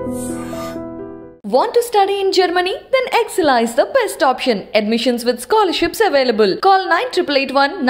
Want to study in Germany? Then Excella is the best option. Admissions with scholarships available. Call 9881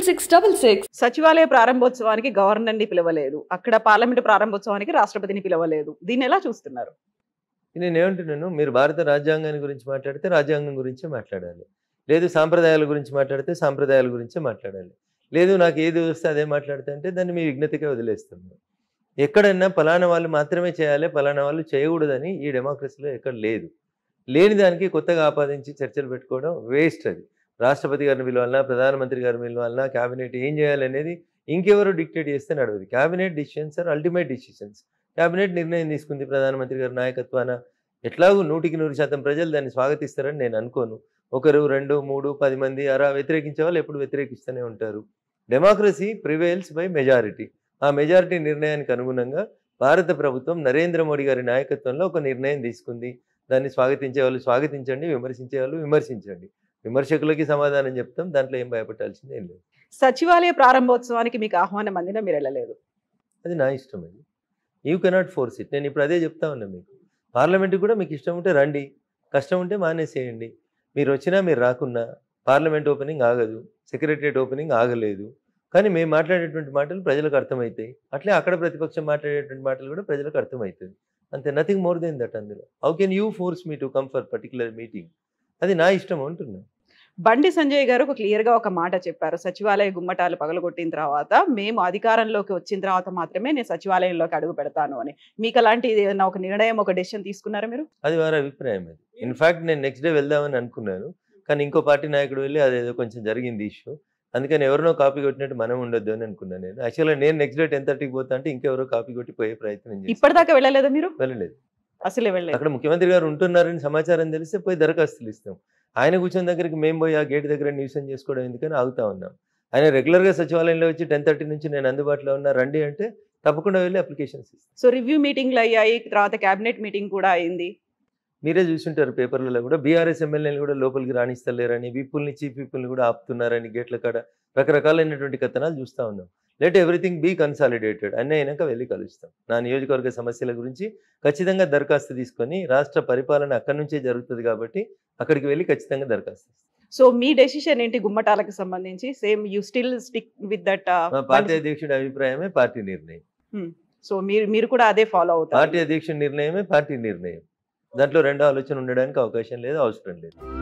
96666. సచివాలయ ప్రారంభోత్సవానికి గవర్నర్ని పిలవలేదు అక్కడ parliament ప్రారంభోత్సవానికి రాష్ట్రపతిని పిలవలేదు దీన్ని ఎలా చూస్తున్నారు నేను ఏమంటున్నాను మీరు భారత రాజ్యాంగాన్ని గురించి మాట్లాడితే రాజ్యాంగం గురించే మాట్లాడాలి లేదు సాంప్రదాయాల గురించి మాట్లాడితే సాంప్రదాయాల గురించే మాట్లాడాలి లేదు నాకు ఏది వస్తే అదే మాట్లాడితే అంటే దాన్ని మీ విఘ్నతకే వదిలేస్తున్నాను ఎక్కడన్నా ఫలానా వాళ్ళు మాత్రమే చేయాలి ఫలానా వాళ్ళు చేయకూడదని ఈ డెమోక్రసీలో ఎక్కడ లేదు లేని దానికి కొత్తగా ఆపాదించి చర్చలు పెట్టుకోవడం వేస్ట్ అది రాష్ట్రపతి గారిని పిలవాలన్నా ప్రధానమంత్రి గారిని పిలవాలన్నా క్యాబినెట్ ఏం చేయాలనేది ఇంకెవరు డిక్టేట్ చేస్తే నడవదు cabinet decisions are ultimate decisions cabinet నిర్ణయం తీసుకుంది ప్రధానమంత్రి గారి నాయకత్వాన ఎట్లాగూ నూటికి నూరు శాతం ప్రజలు దాన్ని స్వాగతిస్తారని నేను అనుకోను ఒకరు రెండు మూడు పది మంది అలా వ్యతిరేకించే వాళ్ళు ఎప్పుడు వ్యతిరేకిస్తూనే ఉంటారు డెమోక్రసీ ప్రివేల్స్ బై మెజారిటీ ఆ మెజారిటీ నిర్ణయానికి అనుగుణంగా భారత ప్రభుత్వం నరేంద్ర మోడీ గారి నాయకత్వంలో ఒక నిర్ణయం తీసుకుంది దాన్ని స్వాగతించే వాళ్ళు స్వాగతించండి విమర్శించే వాళ్ళు విమర్శించండి విమర్శకులకి సమాధానం చెప్తాం దాంట్లో ఏం భయపడాల్సింది ఏం లేదు సచివాలయ ప్రారంభోత్సవానికి మీకు ఆహ్వానం అందినా మీరు వెళ్ళలేదు అది నా ఇష్టం అది యూ కెనాట్ ఫోర్స్ ఇట్ నేను ఇప్పుడు అదే చెప్తా ఉన్నా మీకు పార్లమెంట్కి కూడా మీకు ఇష్టం ఉంటే రండి కష్టం ఉంటే మానేసేయండి మీరు వచ్చినా మీరు రాకున్నా పార్లమెంట్ ఓపెనింగ్ ఆగదు సెక్రటరియట్ ఓపెనింగ్ ఆగలేదు కానీ మేము మాట్లాడేటువంటి మాటలు ప్రజలకు అర్థమవుతాయి అట్లే అక్కడ ప్రతిపక్షం మాట్లాడేటువంటి మాటలు కూడా ప్రజలకు అర్థమవుతుంది అంతే నథింగ్ మోర్ దెన్ దట్ అందులో how can you force me to come for particular meeting అది నా ఇష్టం అంటున్నా బండి సంజయ్ గారు ఒక క్లియర్ గా ఒక మాట చెప్పారు సచివాలయ గుమ్మటాలు పగలగొట్టిన తర్వాత మేము అధికారంలోకి వచ్చిన తర్వాత మాత్రమే నేను సచివాలయంలోకి అడుగు పెడతాను అని మీకు అలాంటి ఏదైనా ఒక నిర్ణయం ఒక డెసిషన్ తీసుకున్నారా మీరు అది వారి అభిప్రాయం అది ఇన్ఫాక్ట్ నేను నెక్స్ట్ డే వెళ్దామని అనుకున్నాను కానీ ఇంకో పార్టీ నాయకుడు వెళ్ళి అదేదో కొంచెం జరిగింది ఇష్యూ అందుకని ఎవరినో కాపీ కొట్టినట్టు మనం ఉండొద్దు అని అనుకున్నాను నేను యాక్చువల్గా నేను నెక్స్ట్ డే టెన్ థర్టీకి పోతా అంటే ఇంకెవరో కాపీ కొట్టి పోయే ప్రయత్నం చేశాను ఇప్పటిదాకా వెళ్ళలేదా మీరు వెళ్ళలేదు అసలే వెళ్ళలేదు అక్కడ ముఖ్యమంత్రి గారు ఉంటున్నారని సమాచారం తెలిస్తే పోయి దరఖాస్తులు ఇస్తాం ఆయన కూర్చొని దగ్గరికి మేము పోయి ఆ గేట్ దగ్గర న్యూసన్ చేసుకోవడం ఎందుకని ఆగుతా ఉన్నాం ఆయన రెగ్యులర్గా సచివాలయంలో వచ్చి టెన్ థర్టీ నుంచి నేను అందుబాటులో ఉన్నా రండి అంటే తప్పకుండా వెళ్ళి అప్లికేషన్స్ ఇస్తాం సో రివ్యూ మీటింగ్లు అయ్యాయి తర్వాత కేబినెట్ మీటింగ్ కూడా అయింది మీరే చూసుంటారు పేపర్లలో కూడా బీఆర్ఎస్ ఎమ్మెల్యేలు కూడా లోపలికి రాణిస్తలేరని విప్పుల్ని చీఫ్ విప్పుల్ని కూడా ఆపుతున్నారని గేట్ల కాడ రకరకాలైనటువంటి కథనాలు చూస్తూ ఉన్నాం లెట్ ఎవ్రీథింగ్ బీ కన్సాలిడేటెడ్ అన్నీ అయినాక వెళ్ళి కలుస్తాం నా నియోజకవర్గ సమస్యల గురించి ఖచ్చితంగా దరఖాస్తు తీసుకొని రాష్ట్ర పరిపాలన అక్కడి నుంచే జరుగుతుంది కాబట్టి అక్కడికి వెళ్ళి ఖచ్చితంగా దరఖాస్తు ఇస్తాం. సో మీ డెసిషన్ ఏంటి గుమ్మటాలకు సంబంధించి same you still stick with that మా పార్టీ అధ్యక్షుడి అభిప్రాయమే పార్టీ నిర్ణయం సో మీరు మీరు కూడా అదే ఫాలో అవుతారు పార్టీ అధ్యక్షుడి నిర్ణయమే పార్టీ నిర్ణయం దాంట్లో రెండో ఆలోచన ఉండడానికి అవకాశం లేదు అవసరం లేదు